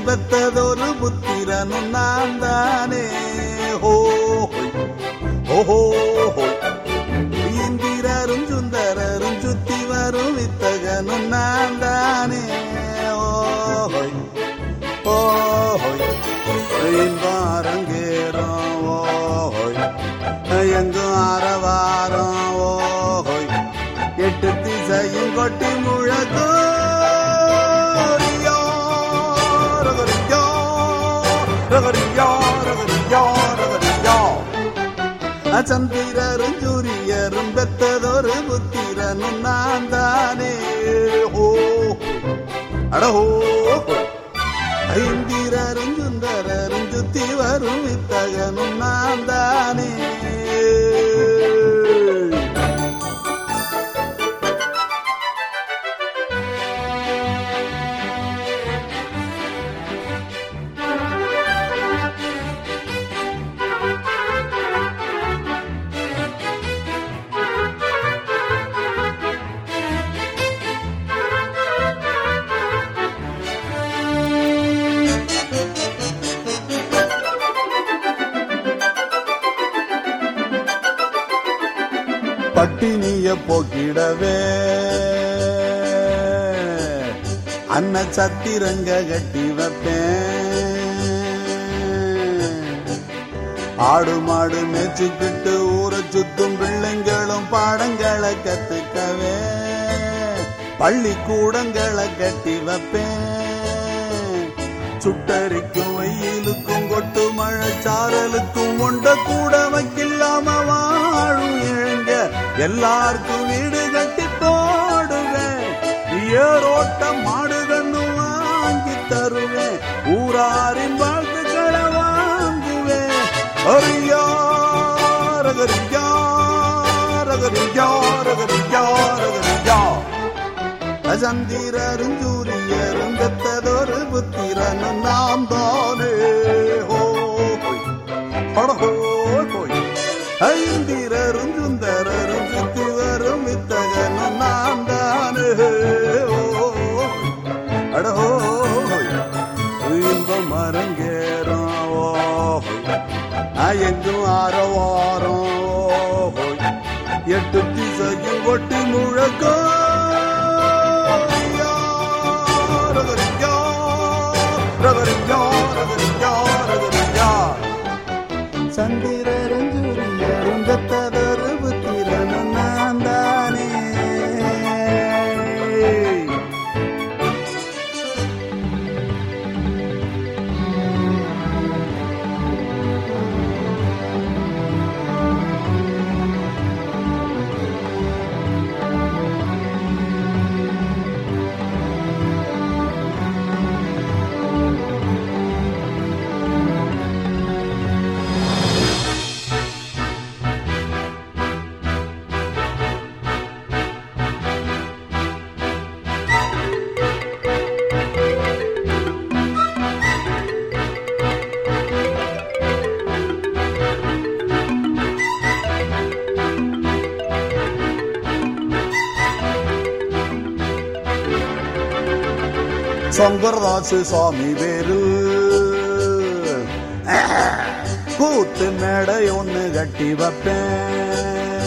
பெத்ததொரு புத்திரனும் நான் தானே ஹோய் ஓஹோ இந்திரரும் சுந்தரரும் சுத்தி வரும் வித்தகனும் நான் தானே ஓஹோய் ஓஹோய் இன்பாரங்கேறம் ஓஹோய் எங்கும் ஆரவாரம் ஓஹோய் எட்டு திசையும் கொட்டி முழக்கும் ரியா, ரகரியா, ரகரியா, ரகரியா, ரகரியா. சந்திரரும் சூரியரும் பெத்ததொரு புத்திரனும் நான் தானே ஓ அடஹோ ஐந்திரரும் சுந்தரரும் சுத்தி வரும் வித்தகனும் நான் தானே பட்டினிய போக்கிடவே அன்ன சத்திரங்க கட்டி வைப்பேன் ஆடு மாடு மேய்ச்சிக்கிட்டு ஊரை சுத்தும் பிள்ளைங்களும் பாடங்களை கத்துக்கவே பள்ளிக்கூடங்களை கட்டி வைப்பேன் சுட்டரிக்கும் வெயிலுக்கும் கொட்டு மழை சாரலுக்கும் ஒண்ட கூட வைக்கில்லாம வாழும் இழங்க எல்லாருக்கும் வீடு கட்டி போடுவேன் ஏரோட்ட மாடு கண்ணு வாங்கி தருவேன் ஊராரின் வாழ்த்துக்களை வாங்குவேன் அரியா ரகரியா ரகரியா ரகரியா ரகரியா சந்திரரும் சூரியரும் பெத்ததொரு புத்திரனும் நாம் தானே ஹோய் அடஹோ ஹோய் ஐந்திரரும் சுந்தரரும் சுத்தி வரும் வித்தகனும் நாம் தானே அடஹோ இன்பம் அரங்கேறும் ஓஹோய் எங்கும் ஆரவாரம் ஓஹோய் எட்டு திசையும் கொட்டி முழக்கம் ரகரியா, ரகரியா, ரகரியா, ரகரியா. சந்திரரும் சூரியரும் பெத்ததொரு புத்திரனும் நான் தானே சங்கரதாசு சுவாமி பேரு கூத்து மேடை ஒண்ணு கட்டி வைப்பேன்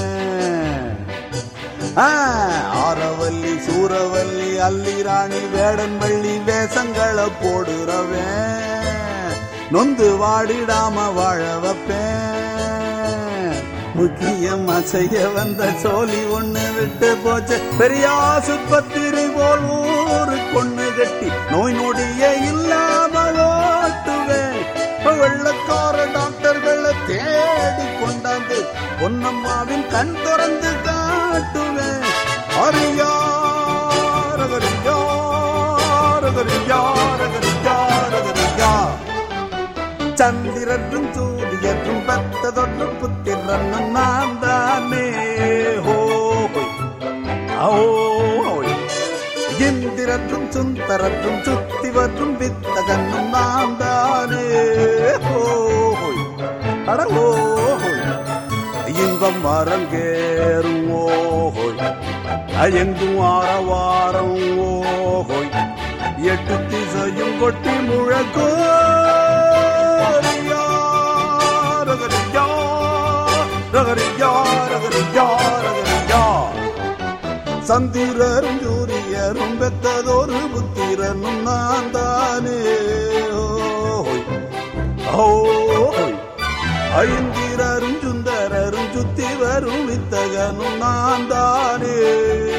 ஆ, ஆரவல்லி சூரவல்லி அல்லி ராணி வேடன் வள்ளி வேஷங்களை போடுறவன் நொந்து வாடிடாம வாழ வைப்பேன் முக்கியமா செய்ய வந்த சோழி ஒண்ணு விட்டு போச்சு பெரிய ஆசுபத்திரி போல் ஊரு கொண்டு கட்டி நோய் நொடிய இல்லாம ஓட்டுவேன் வெள்ளக்கார டாக்டர்களை தேடி கொண்டாந்து பொன்னம்மாவின் கண் திறந்து காட்டுவேன் அரியா ரகரியா ரகரியா ரகரியா ரகரியா சந்திரனும் சூரியனும் பத்ததொன்று புத்திரனும் நான் தானே ஹோய் ஓய் இந்திரற்றும் சுந்தரற்றும் சுத்தி வற்றும் வித்தகனும் நான் தானே ஹோய் அட ஓஹோய் இன்பம் அரங்கேறும் ஓஹோய் அயங்கும் ஆரவாரம் ஓஹோய் எட்டு திசையும் கொட்டி முழக்கோ ரியா, ரகரியா, ரகரியா, ரகரியா, ரகரியா. சந்திரரும் சூரியரும் பெத்ததொரு புத்திரனும் நான் தானே ஓய், ஓய். ஐந்திரரும் சுந்தரரும் சுத்தி வரும் வித்தகனும் நான் தானே